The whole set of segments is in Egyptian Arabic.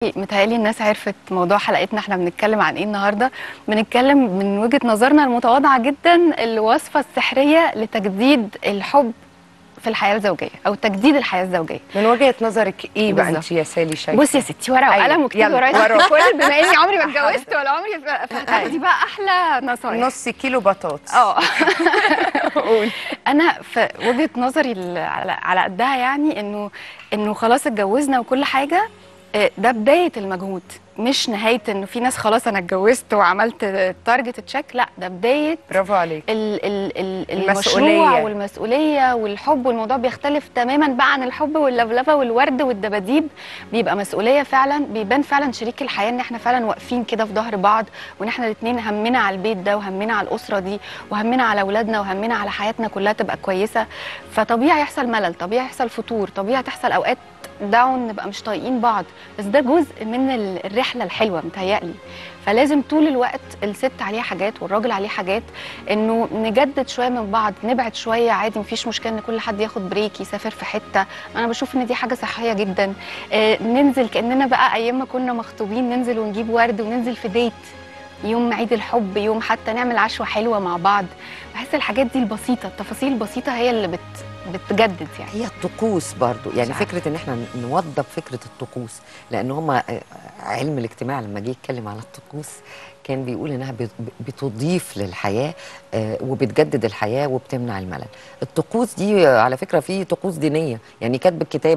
متهيألي الناس عرفت موضوع حلقتنا احنا بنتكلم عن ايه النهارده بنتكلم من وجهة نظرنا المتواضعة جدا الوصفة السحرية لتجديد الحب في الحياة الزوجية او تجديد الحياة الزوجية من وجهه نظرك ايه بقى بالظبط. انت يا سالي شايفه بصي يا ستي ورقة أيوة، وقلم واكتبي يلا، ورايا وراك. كل بما اني عمري ما اتجوزت ولا عمري فهتاخدي بقى احلى نصايح نص كيلو بطاطس اه انا في وجهه نظري ال- على على قدها يعني انه انه خلاص اتجوزنا وكل حاجه آه، ده بدايه المجهود مش نهايه انه في ناس خلاص انا اتجوزت وعملت تارجت تشيك لا ده بدايه برافو عليك ال ال ال المسؤولية. المشروع والمسؤوليه والحب والموضوع بيختلف تماما بقى عن الحب واللفلفه والورد والدباديب بيبقى مسؤوليه فعلا بيبان فعلا شريك الحياه ان احنا فعلا واقفين كده في ظهر بعض وان احنا الاثنين همنا على البيت ده وهمنا على الاسره دي وهمنا على اولادنا وهمنا على حياتنا كلها تبقى كويسه فطبيعي يحصل ملل طبيعي يحصل فتور طبيعي تحصل اوقات داون نبقى مش طايقين بعض بس ده جزء من ال- الرحله الحلوه متهيألي فلازم طول الوقت الست عليها حاجات والراجل عليه حاجات انه نجدد شويه من بعض نبعد شويه عادي مفيش مشكله ان كل حد ياخد بريك يسافر في حته انا بشوف ان دي حاجه صحيه جدا آه ننزل كاننا بقى ايام ما كنا مخطوبين ننزل ونجيب ورد وننزل في ديت يوم عيد الحب يوم حتى نعمل عشوه حلوه مع بعض بحس الحاجات دي البسيطه التفاصيل البسيطه هي اللي بت بتجدد يعني هي الطقوس برضو يعني مش عارفة. فكره ان احنا نوضب فكره الطقوس لان هما آه، علم الاجتماع لما جه يتكلم على الطقوس كان بيقول انها بت- بتضيف للحياه آه، وبتجدد الحياه وبتمنع الملل الطقوس دي آه، على فكره في طقوس دينيه يعني كتب الكتاب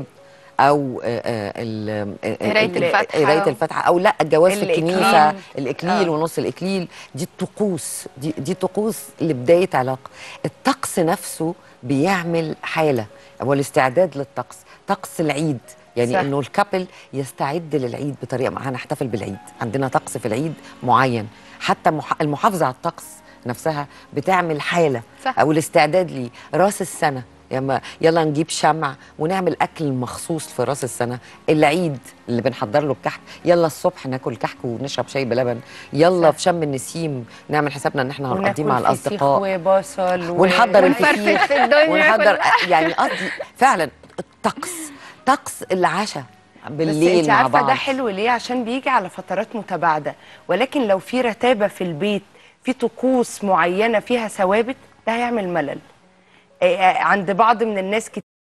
او آه، آه، ال- آه، قراية ال- الفاتحة. قرايه الفاتحه او لا الجواز في الإكليل. الكنيسه الاكليل آه. ونص الاكليل دي الطقوس دي دي طقوس لبدايه علاقه الطقس نفسه بيعمل حاله هو الاستعداد للطقس طقس العيد يعني صح. انه الكابل يستعد للعيد بطريقه ما هنحتفل بالعيد عندنا طقس في العيد معين حتى مح- المحافظه على الطقس نفسها بتعمل حاله صح. او الاستعداد ليه راس السنه يلا يلا نجيب شمع ونعمل اكل مخصوص في راس السنه العيد اللي بنحضر له الكحك يلا الصبح ناكل كحك ونشرب شاي بلبن يلا صح. في شم النسيم نعمل حسابنا ان احنا هنقضيه مع وناكل فسيخ الاصدقاء وبصل و- ونحضر ونفرفش الفسيخ في الدنيا ونحضر كلها. يعني قصدي فعلا الطقس طقس العشاء بس بالليل انت مع عارفه بعض ده حلو ليه عشان بيجي على فترات متباعده ولكن لو في رتابه في البيت في طقوس معينه فيها ثوابت ده هيعمل ملل آه، آه، عند بعض من الناس كتير